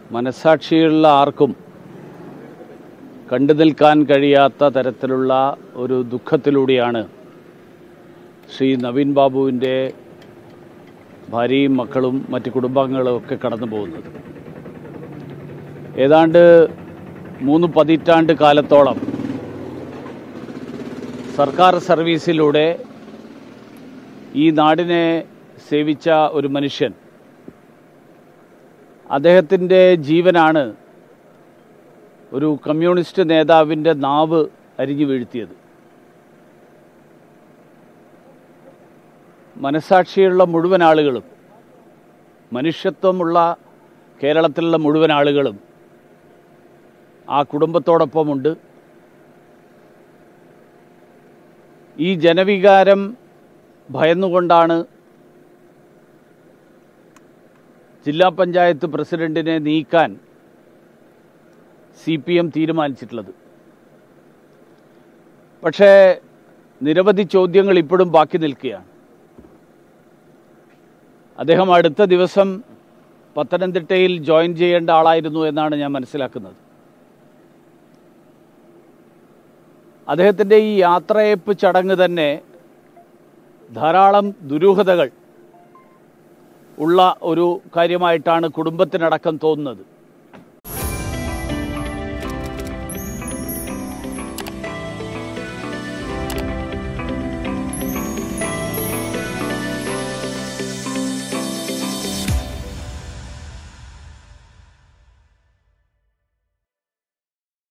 മനസാക്ഷിയുള്ള ആർക്കും കണ്ടു നിൽക്കാൻ കഴിയാത്ത തരത്തിലുള്ള ഒരു ദുഃഖത്തിലൂടെയാണ് ശ്രീ നവീൻ ബാബുവിൻ്റെ ഭാര്യയും മക്കളും മറ്റ് കുടുംബാംഗങ്ങളും ഒക്കെ കടന്നു പോകുന്നത് ഏതാണ്ട് മൂന്ന് പതിറ്റാണ്ട് കാലത്തോളം സർക്കാർ സർവീസിലൂടെ ഈ നാടിനെ സേവിച്ച ഒരു മനുഷ്യൻ അദ്ദേഹത്തിൻ്റെ ജീവനാണ് ഒരു കമ്മ്യൂണിസ്റ്റ് നേതാവിൻ്റെ നാവ് അരിഞ്ഞു വീഴ്ത്തിയത് മനസാക്ഷിയുള്ള മുഴുവൻ ആളുകളും മനുഷ്യത്വമുള്ള കേരളത്തിലുള്ള മുഴുവൻ ആളുകളും ആ കുടുംബത്തോടൊപ്പമുണ്ട് ഈ ജനവികാരം ഭയന്നുകൊണ്ടാണ് ജില്ലാ പഞ്ചായത്ത് പ്രസിഡന്റിനെ നീക്കാൻ സി പി എം തീരുമാനിച്ചിട്ടുള്ളത് പക്ഷേ നിരവധി ചോദ്യങ്ങൾ ഇപ്പോഴും ബാക്കി നിൽക്കുകയാണ് അദ്ദേഹം അടുത്ത ദിവസം പത്തനംതിട്ടയിൽ ജോയിൻ ചെയ്യേണ്ട ആളായിരുന്നു എന്നാണ് ഞാൻ മനസ്സിലാക്കുന്നത് അദ്ദേഹത്തിൻ്റെ ഈ യാത്രയപ്പ് ചടങ്ങ് തന്നെ ധാരാളം ദുരൂഹതകൾ ഉള്ള ഒരു കാര്യമായിട്ടാണ് കുടുംബത്തിനടക്കം തോന്നുന്നത്